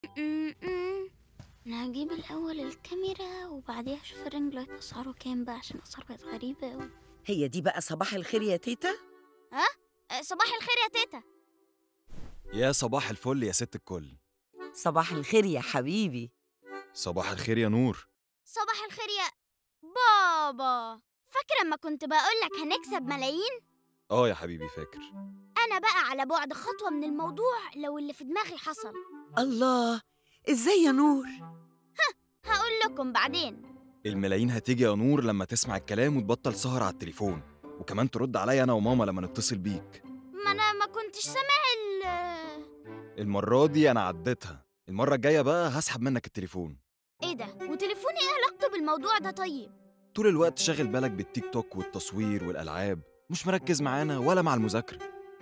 م-م. انا هجيب الاول الكاميرا وبعديها اشوف الرينج لايت اسعاره كام بقى عشان الاسعار بقت غريبه قوي هي دي بقى صباح الخير يا تيتا صباح الخير يا تيتا يا صباح الفل يا ست الكل صباح الخير يا حبيبي صباح الخير يا نور صباح الخير يا بابا فاكر لما كنت بقول لك هنكسب ملايين اه يا حبيبي فاكر انا بقى على بعد خطوه من الموضوع لو اللي في دماغي حصل الله ازاي يا نور هقول لكم بعدين الملايين هتيجي يا نور لما تسمع الكلام وتبطل سهر على التليفون وكمان ترد عليا انا وماما لما نتصل بيك ما انا ما كنتش سامع ال المرة دي أنا عديتها المرة الجاية بقى هسحب منك التليفون ايه ده وتليفوني ايه علاقته بالموضوع ده طيب طول الوقت شاغل بالك بالتيك توك والتصوير والألعاب مش مركز معانا ولا مع المذاكرة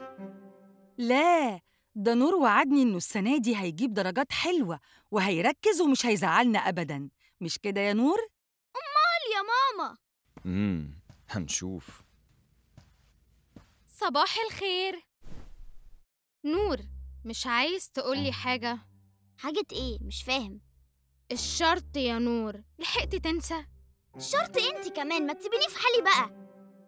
لا ده نور وعدني إنه السنة دي هيجيب درجات حلوة وهيركز ومش هيزعلنا أبداً مش كده يا نور؟ قال يا ماما امم هنشوف صباح الخير نور مش عايز تقولي حاجة حاجه ايه مش فاهم الشرط يا نور لحقت تنسى شرط انت كمان ما تسيبيني في حالي بقى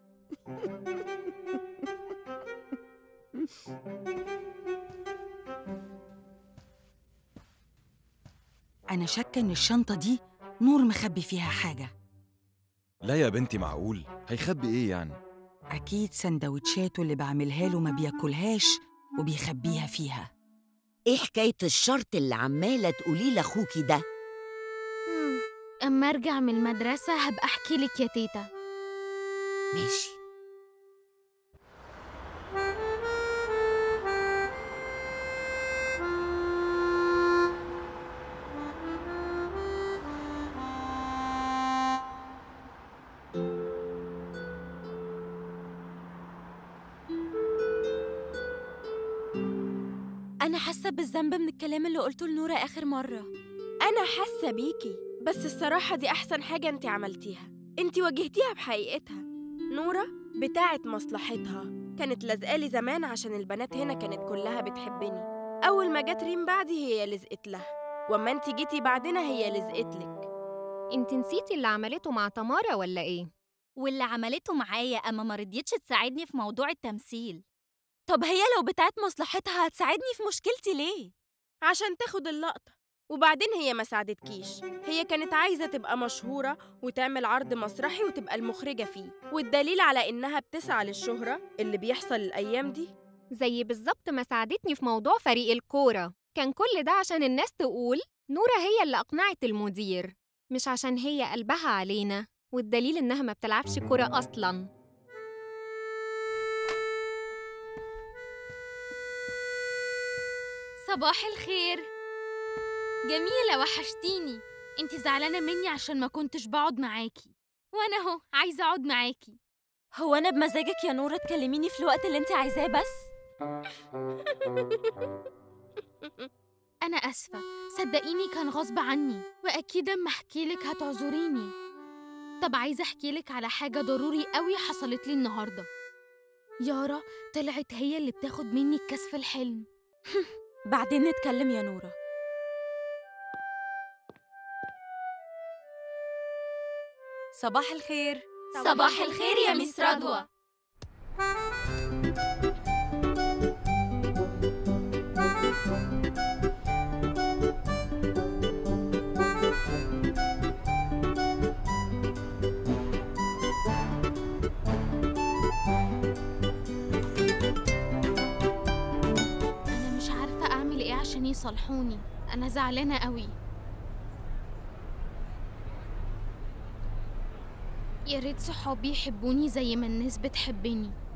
أنا شاكة إن الشنطة دي نور مخبي فيها حاجة لا يا بنتي معقول هيخبي إيه يعني أكيد سندوتشاته اللي بعملها له ما بياكلهاش وبيخبيها فيها ايه حكايه الشرط اللي عماله تقوليه لاخوكي ده مم. أما أرجع من المدرسة هبقى أحكي لك يا تيتا ماشي أنا حاسة بالذنب من الكلام اللي قلته لنورة آخر مرة أنا حاسة بيكي بس الصراحة دي أحسن حاجة أنت عملتيها أنت واجهتيها بحقيقتها نورة بتاعة مصلحتها كانت لازقالي زمان عشان البنات هنا كانت كلها بتحبني أول ما جت ريم بعدي هي لزقت لها وأما أنت جيتي بعدنا هي لزقت لك انت نسيتي اللي عملته مع تمارا ولا ايه؟ واللي عملته معايا أما ما رضيتش تساعدني في موضوع التمثيل طب هي لو بتاعت مصلحتها هتساعدني في مشكلتي ليه؟ عشان تاخد اللقطة وبعدين هي ما ساعدتكيش هي كانت عايزة تبقى مشهورة وتعمل عرض مسرحي وتبقى المخرجة فيه والدليل على إنها بتسعى للشهرة اللي بيحصل الأيام دي زي بالظبط ما ساعدتني في موضوع فريق الكورة كان كل ده عشان الناس تقول نورة هي اللي أقنعت المدير مش عشان هي قلبها علينا والدليل إنها ما بتلعبش كورة أصلاً صباح الخير جميلة وحشتيني انتي زعلانة مني عشان ما كنتش بقعد معاكي وانا اهو عايزة اقعد معاكي هو أنا بمزاجك يا نورة تكلميني في الوقت اللي أنت عايزاه بس؟ انا اسفة صدقيني كان غصب عني واكيد اما احكيلك هتعذريني طب عايزة احكيلك على حاجة ضروري قوي حصلت لي النهاردة يارا طلعت هي اللي بتاخد مني الكاس في الحلم بعدين نتكلم يا نورة صباح الخير صباح الخير يا ميس رضوى انا مش عارفة اعمل ايه عشان يصالحوني انا زعلانة قوي يا ريت صحابي يحبوني زي ما الناس بتحبني